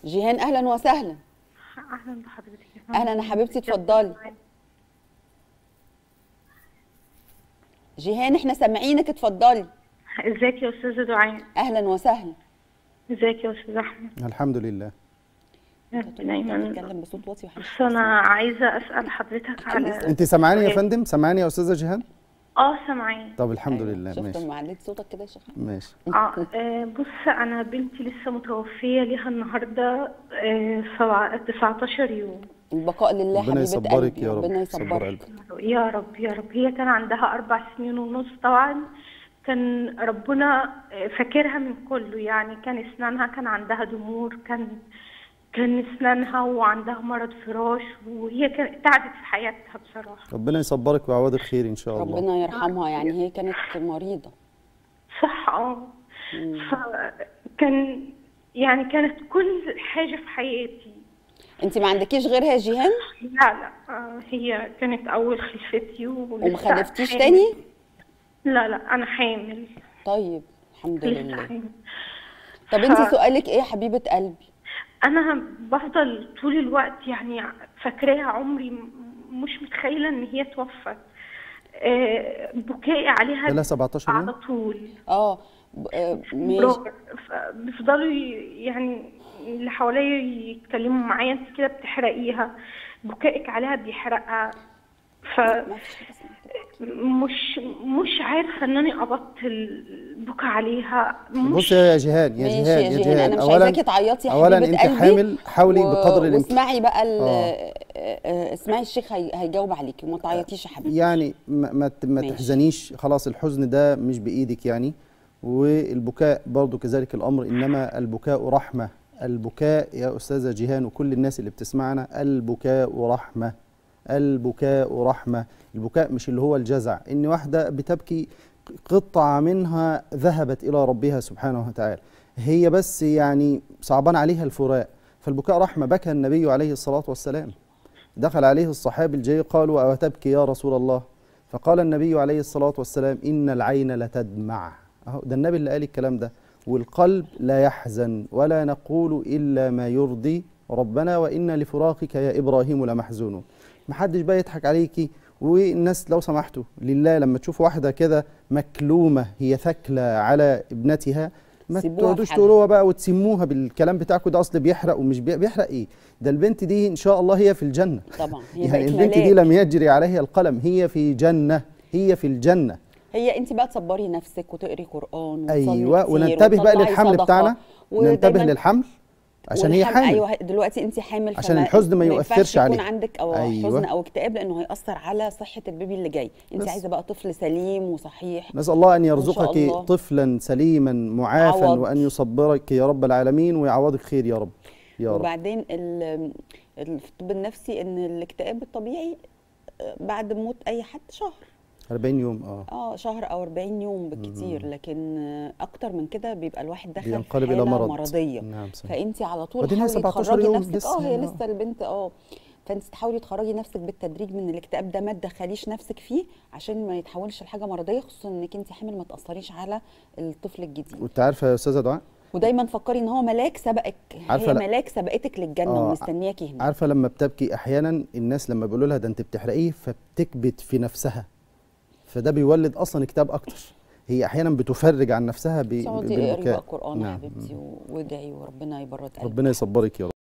جيهان اهلا وسهلا اهلا بحضرتك اهلا يا حبيبتي اتفضلي جيهان احنا سامعينك اتفضلي ازيك يا استاذه دعاء اهلا وسهلا ازيك يا استاذ احمد الحمد لله دايما نتكلم بصوت واطي وحش بس انا عايزه اسال حضرتك على انت سامعاني يا فندم سامعاني يا استاذه جيهان اه سامعين طب الحمد لله شفت ماشي لما عليت صوتك كده يا شيخ ماشي اه آه، بص انا بنتي لسه متوفيه ليها النهارده آه، سبعة- 19 يوم البقاء لله ربنا حبيبه يصبرك قلبي يا رب ربنا يصبر يصبرك قلبك يا رب يا رب هي كان عندها اربع سنين ونص طبعا كان ربنا فاكرها من كله يعني كان اسنانها كان عندها ضمور كان كان اسنانها وعندها مرض فراش وهي كانت تعبت في حياتها بصراحه ربنا يصبرك ويعوضك خير ان شاء الله ربنا يرحمها يعني هي كانت مريضه صح اه فكان يعني كانت كل حاجه في حياتي انت ما عندكيش غيرها يا جيهان لا لا آه، هي كانت اول خلفتي ولسه وما خلفتيش حامل. تاني لا لا انا حامل طيب الحمد لسه لله حامل طب انت ف- سؤالك ايه يا حبيبه قلبي انا بفضل طول الوقت يعني فاكراها عمري م- مش متخيله ان هي توفت آه، بكائي عليها بقالها 17 على يوم طول اه ب- آه، ماشي برافو. ف- بيفضلوا ي- يعني اللي حواليا يتكلموا معايا انت كده بتحرقيها بكائك عليها بيحرقها ف ما فيش حاجة اسمها كده. مش مش عارفه ان انا ابطل بكى عليها مش بص يا جيهان يا ماشي جيهان يا يا جيهان انا جيهان مش عايزاكي تعيطي يا اولا حبيبه انت قلبي حامل حاولي بقدر الامكان واسمعي بقى ال- آه. آه، آه، اسمعي الشيخ هي- هيجاوب عليكي وما تعيطيش يا حبيبتي يعني ما, ما, ت- ما ماشي. تحزنيش خلاص الحزن ده مش بإيدك يعني والبكاء برضو كذلك الأمر إنما البكاء رحمة البكاء يا أستاذة جيهان وكل الناس اللي بتسمعنا البكاء رحمة البكاء رحمة البكاء مش اللي هو الجزع إن واحدة بتبكي قطعة منها ذهبت إلى ربها سبحانه وتعالى هي بس يعني صعبان عليها الفراق فالبكاء رحمة بكى النبي عليه الصلاة والسلام دخل عليه الصحابي الجاي قالوا أو تبكي يا رسول الله فقال النبي عليه الصلاة والسلام إن العين لتدمع أهو ده النبي اللي قال الكلام ده والقلب لا يحزن ولا نقول إلا ما يرضي ربنا وإن لفراقك يا إبراهيم لمحزونون محدش بقى يضحك عليكي والناس لو سمحتوا لله لما تشوفوا واحدة كده مكلومة هي ثكلة على ابنتها ما سيبوها تقعدوش في حالها. تقولوها بقى وتسموها بالكلام بتاعكم ده اصل بيحرق ومش بي- بيحرق ايه ده البنت دي ان شاء الله هي في الجنه طبعا هي يعني بقت البنت دي ملاك. لم يجري عليها القلم هي في جنة هي في الجنة هي انت بقى تصبري نفسك وتقري قران وتصلي أيوة كتير وننتبه بقى وتطلعي للحمل صدقة. بتاعنا ننتبه ودايماً- للحمل عشان هي والحمل- حامل ايوه دلوقتي انت حامل عشان فما- الحزن ما ينفعش يؤثرش يكون عليك. عندك او أيوة. حزن او اكتئاب لانه هياثر على صحه البيبي اللي جاي انت بس. عايزه بقى طفل سليم وصحيح نسأل الله أن شاء يرزقك الله. طفلا سليما معافا عوض. وأن يصبرك يا رب العالمين ويعوضك خير يا رب يا رب وبعدين ال- ال- في الطب النفسي ان الاكتئاب الطبيعي آه، بعد موت اي حد شهر 40 يوم اه اه شهر او 40 يوم بالكتير لكن آه، اكتر من كده بيبقى الواحد داخل في بينقلب إلى حالة مرض مرضيه نعم صحيح فانت على طول وبعدين هي حاولي 17 تخرجي يوم نفسك لسه اه هي آه. لسه البنت اه فانت تحاولي تخرجي نفسك بالتدريج من الاكتئاب ده ما تدخليش نفسك فيه عشان ما يتحولش لحاجه مرضيه خصوصا انك انت حامل ما تاثريش على الطفل الجديد وأنت عارفة يا أستاذة دعاء ودايما فكري ان هو ملاك سبقك عارفة هي لا- ملاك سبقتك للجنه آه، ومستنياكي هنا عارفة لما بتبكي أحيانا الناس لما بيقولوا لها ده أنت بتحرقيه فبتكبت في نفسها فده بيولد أصلا اكتئاب أكتر هي أحيانا بتفرج عن نفسها ب- اقعدي اقري بقى بالبكاء قران يا نعم. حبيبتي وادعي وربنا يبرد قلبك ربنا يصبرك يا رب